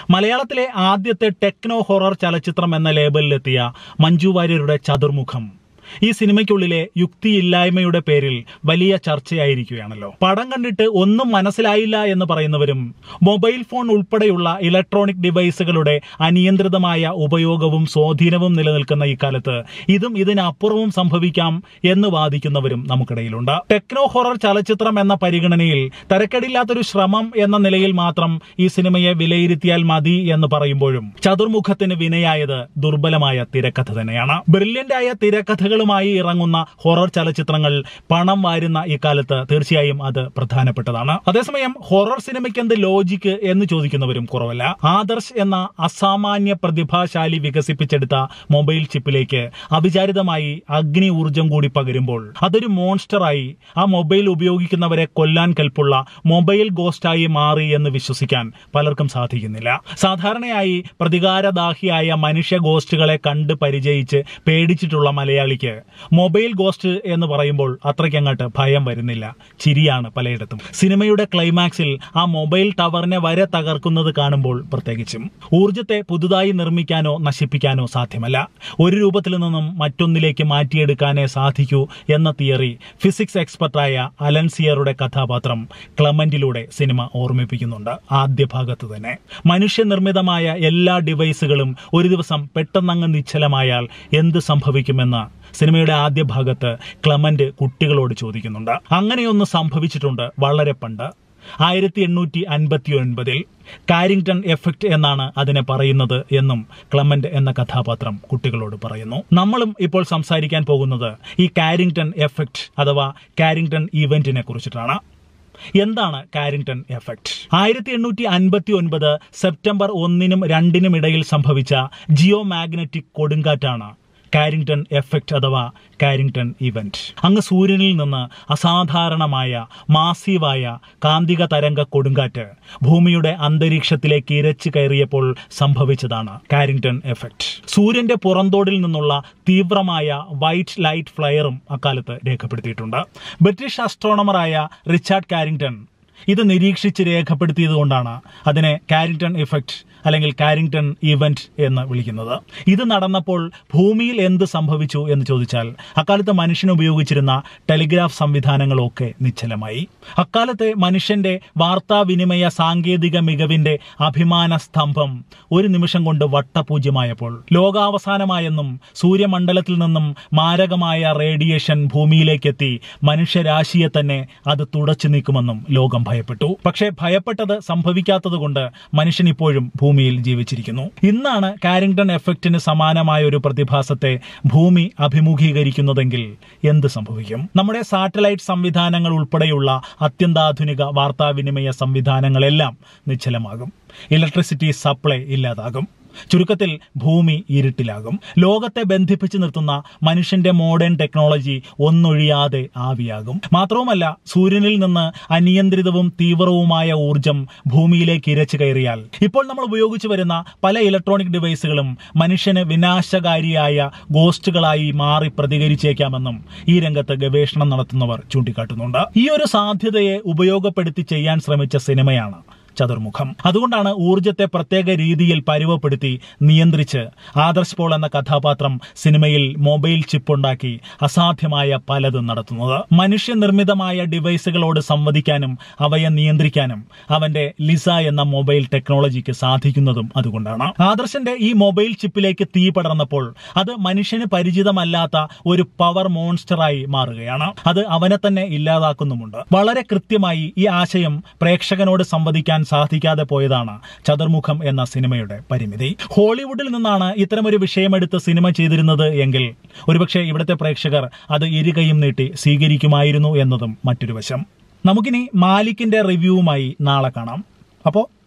മലയാളത്തിലെ ആദ്യത്തെ techno horror ചലച്ചിത്രം എന്ന ലേബലിലെത്തിയ മഞ്ജു വാര്യരുടെ ചതുർമുഖം ഈ സിനിമയ്ക്കുള്ളിലെ യുക്തിയില്ലായ്മയുടെ പേരിൽ വലിയ ചർച്ചയായിരിക്കുകയാണല്ലോ പടം കണ്ടിട്ട് ഒന്നും മനസ്സിലായില്ല എന്ന് പറയുന്നവരും മൊബൈൽ ഫോൺ ഉൾപ്പെടെയുള്ള ഇലക്ട്രോണിക് ഡിവൈസുകളുടെ അനിയന്ത്രിതമായ ഉപയോഗവും സ്വാധീനവും നിലനിൽക്കുന്ന ഇക്കാലത്ത് ഇതും ഇതിനപ്പുറവും സംഭവിക്കാം എന്ന് വാദിക്കുന്നവരും നമുക്കിടയിലുണ്ട് ടെക്നോ ഹൊറർ ചലച്ചിത്രം എന്ന പരിഗണനയിൽ തരക്കേടില്ലാത്തൊരു ശ്രമം എന്ന നിലയിൽ മാത്രം ഈ സിനിമയെ വിലയിരുത്തിയാൽ മതി എന്ന് പറയുമ്പോഴും ചതുർമുഖത്തിന് വിനയായത് ദുർബലമായ തിരക്കഥ തന്നെയാണ് ബ്രില്യന്റായ തിരക്കഥകളുമായി ഇറങ്ങുന്ന ഹൊറർ ചലച്ചിത്രങ്ങൾ പണം വാരുന്ന ഇക്കാലത്ത് തീർച്ചയായും അത് പ്രധാനപ്പെട്ടതാണ് അതേസമയം ഹൊറർ സിനിമയ്ക്ക് എന്ത് ലോജിക്ക് എന്ന് ചോദിക്കുന്നവരും കുറവല്ല ആദർശ് എന്ന അസാമാന്യ പ്രതിഭാശാലി വികസിപ്പിച്ചെടുത്ത മൊബൈൽ ചിപ്പിലേക്ക് അവിചാരിതമായി അഗ്നി ഊർജം കൂടി പകരുമ്പോൾ അതൊരു മോൺസ്റ്ററായി ആ മൊബൈൽ ഉപയോഗിക്കുന്നവരെ കൊല്ലാൻ കൽപ്പുള്ള മൊബൈൽ ഗോസ്റ്റായി മാറി എന്ന് വിശ്വസിക്കാൻ പലർക്കും സാധിക്കുന്നില്ല സാധാരണയായി പ്രതികാരദാഹിയായ മനുഷ്യ ഗോസ്റ്റുകളെ കണ്ട് പരിചയിച്ച് പേടിച്ചിട്ടുള്ള മലയാളിക്ക് മൊബൈൽ ഗോസ്റ്റ് എന്ന് പറയുമ്പോൾ അത്രയ്ക്കങ്ങോട്ട് ഭയം വരുന്നില്ല ചിരിയാണ് പലയിടത്തും സിനിമയുടെ ക്ലൈമാക്സിൽ ആ മൊബൈൽ ടവറിനെ വരെ തകർക്കുന്നത് കാണുമ്പോൾ പ്രത്യേകിച്ചും ഊർജത്തെ പുതുതായി നിർമ്മിക്കാനോ നശിപ്പിക്കാനോ സാധ്യമല്ല ഒരു രൂപത്തിൽ നിന്നും മറ്റൊന്നിലേക്ക് മാറ്റിയെടുക്കാനേ സാധിക്കൂ എന്ന തിയറി ഫിസിക്സ് എക്സ്പെർട്ടായ അലൻസിയറുടെ കഥാപാത്രം ക്ലമന്റിലൂടെ സിനിമ ഓർമ്മിപ്പിക്കുന്നുണ്ട് ആദ്യ ഭാഗത്ത് തന്നെ മനുഷ്യനിർമ്മിതമായ എല്ലാ ഡിവൈസുകളും ഒരു ദിവസം പെട്ടെന്നങ്ങ് നിശ്ചലമായാൽ എന്ത് സംഭവിക്കുമെന്ന് സിനിമയുടെ ആദ്യ ഭാഗത്ത് ക്ലമന്റ് കുട്ടികളോട് ചോദിക്കുന്നുണ്ട് അങ്ങനെയൊന്ന് സംഭവിച്ചിട്ടുണ്ട് വളരെ പണ്ട് ആയിരത്തി എണ്ണൂറ്റി അൻപത്തി ഒൻപതിൽ കാരിങ്ടൺ എഫക്റ്റ് എന്നാണ് അതിനെ പറയുന്നത് എന്നും ക്ലമന്റ് എന്ന കഥാപാത്രം കുട്ടികളോട് പറയുന്നു നമ്മളും ഇപ്പോൾ സംസാരിക്കാൻ പോകുന്നത് ഈ കാരിങ്ടൺ എഫക്റ്റ് അഥവാ കാരിങ്ടൺ ഇവന്റിനെ കുറിച്ചിട്ടാണ് എന്താണ് കാരിങ്ടൺ എഫക്റ്റ് ആയിരത്തി എണ്ണൂറ്റി അൻപത്തി ഒൻപത് സെപ്റ്റംബർ ഒന്നിനും രണ്ടിനും ഇടയിൽ സംഭവിച്ച ജിയോ മാഗ്നറ്റിക് കൊടുങ്കാറ്റാണ് കാരിങ്ടൺ എഫക്റ്റ് അഥവാ കാരിങ്ടൺ ഇവന്റ് അങ്ങ് സൂര്യനിൽ നിന്ന് അസാധാരണമായ മാസീവായ കാന്തിക തരംഗ കൊടുങ്കാറ്റ് ഭൂമിയുടെ അന്തരീക്ഷത്തിലേക്ക് ഇരച്ചു കയറിയപ്പോൾ സംഭവിച്ചതാണ് കാരിങ്ടൺ എഫക്റ്റ് സൂര്യന്റെ പുറന്തോടിൽ നിന്നുള്ള തീവ്രമായ വൈറ്റ് ലൈറ്റ് ഫ്ലയറും അക്കാലത്ത് രേഖപ്പെടുത്തിയിട്ടുണ്ട് ബ്രിട്ടീഷ് അസ്ട്രോണമറായ റിച്ചാർഡ് കാരിങ്ടൺ ഇത് നിരീക്ഷിച്ച് രേഖപ്പെടുത്തിയതുകൊണ്ടാണ് അതിനെ കാരിങ്ടൺ ഇഫക്റ്റ് അല്ലെങ്കിൽ കാരിങ്ടൺ ഇവന്റ് എന്ന് വിളിക്കുന്നത് ഇത് നടന്നപ്പോൾ ഭൂമിയിൽ എന്ത് സംഭവിച്ചു എന്ന് ചോദിച്ചാൽ അക്കാലത്ത് മനുഷ്യൻ ഉപയോഗിച്ചിരുന്ന ടെലിഗ്രാഫ് സംവിധാനങ്ങളൊക്കെ നിശ്ചലമായി അക്കാലത്തെ മനുഷ്യന്റെ വാർത്താവിനിമയ സാങ്കേതിക മികവിന്റെ അഭിമാന സ്തംഭം ഒരു നിമിഷം കൊണ്ട് വട്ടപൂജ്യമായപ്പോൾ ലോകാവസാനമായെന്നും സൂര്യമണ്ഡലത്തിൽ നിന്നും മാരകമായ റേഡിയേഷൻ ഭൂമിയിലേക്കെത്തി മനുഷ്യരാശിയെ തന്നെ അത് തുടച്ചു നീക്കുമെന്നും ലോകം ഭയപ്പെട്ടു പക്ഷേ ഭയപ്പെട്ടത് സംഭവിക്കാത്തതുകൊണ്ട് മനുഷ്യൻ ഇപ്പോഴും ഭൂമിയിൽ ജീവിച്ചിരിക്കുന്നു ഇന്നാണ് കാരിങ്ടൺ എഫക്റ്റിന് സമാനമായ ഒരു പ്രതിഭാസത്തെ ഭൂമി അഭിമുഖീകരിക്കുന്നതെങ്കിൽ എന്ത് സംഭവിക്കും നമ്മുടെ സാറ്റലൈറ്റ് സംവിധാനങ്ങൾ ഉൾപ്പെടെയുള്ള അത്യന്താധുനിക വാർത്താവിനിമയ സംവിധാനങ്ങളെല്ലാം നിശ്ചലമാകും ഇലക്ട്രിസിറ്റി സപ്ലൈ ഇല്ലാതാകും ചുരുക്കത്തിൽ ഭൂമി ഇരുട്ടിലാകും ലോകത്തെ ബന്ധിപ്പിച്ചു നിർത്തുന്ന മനുഷ്യന്റെ മോഡേൺ ടെക്നോളജി ഒന്നൊഴിയാതെ ആവിയാകും മാത്രവുമല്ല സൂര്യനിൽ നിന്ന് അനിയന്ത്രിതവും തീവ്രവുമായ ഊർജം ഭൂമിയിലേക്ക് ഇരച്ചു കയറിയാൽ ഇപ്പോൾ നമ്മൾ ഉപയോഗിച്ചു വരുന്ന പല ഇലക്ട്രോണിക് ഡിവൈസുകളും മനുഷ്യന് വിനാശകാരിയായ ഗോസ്റ്റുകളായി മാറി പ്രതികരിച്ചേക്കാമെന്നും ഈ രംഗത്ത് ഗവേഷണം നടത്തുന്നവർ ചൂണ്ടിക്കാട്ടുന്നുണ്ട് ഈ ഒരു സാധ്യതയെ ഉപയോഗപ്പെടുത്തി ചെയ്യാൻ ശ്രമിച്ച സിനിമയാണ് ചതുർമുഖം അതുകൊണ്ടാണ് ഊർജത്തെ പ്രത്യേക രീതിയിൽ പരുവപ്പെടുത്തി നിയന്ത്രിച്ച് ആദർശ് പോൾ എന്ന കഥാപാത്രം സിനിമയിൽ മൊബൈൽ ചിപ്പ് ഉണ്ടാക്കി അസാധ്യമായ പലതും നടത്തുന്നത് മനുഷ്യനിർമ്മിതമായ ഡിവൈസുകളോട് സംവദിക്കാനും അവയെ നിയന്ത്രിക്കാനും അവന്റെ ലിസ എന്ന മൊബൈൽ ടെക്നോളജിക്ക് സാധിക്കുന്നതും അതുകൊണ്ടാണ് ആദർശന്റെ ഈ മൊബൈൽ ചിപ്പിലേക്ക് തീ പടർന്നപ്പോൾ അത് മനുഷ്യന് പരിചിതമല്ലാത്ത ഒരു പവർ മോൺസ്റ്ററായി മാറുകയാണ് അത് അവനെ തന്നെ ഇല്ലാതാക്കുന്നുമുണ്ട് വളരെ കൃത്യമായി ഈ ആശയം പ്രേക്ഷകനോട് സംവദിക്കാൻ സാധിക്കാതെ പോയതാണ് ചതുർമുഖം എന്ന സിനിമയുടെ പരിമിതി ഹോളിവുഡിൽ നിന്നാണ് ഇത്തരമൊരു വിഷയമെടുത്ത് സിനിമ ചെയ്തിരുന്നത് എങ്കിൽ ഒരുപക്ഷെ ഇവിടുത്തെ പ്രേക്ഷകർ അത് ഇരുകൈയും നീട്ടി സ്വീകരിക്കുമായിരുന്നു എന്നതും മറ്റൊരു വശം നമുക്കിനി മാലിക്കിന്റെ റിവ്യൂവുമായി നാളെ കാണാം അപ്പോൾ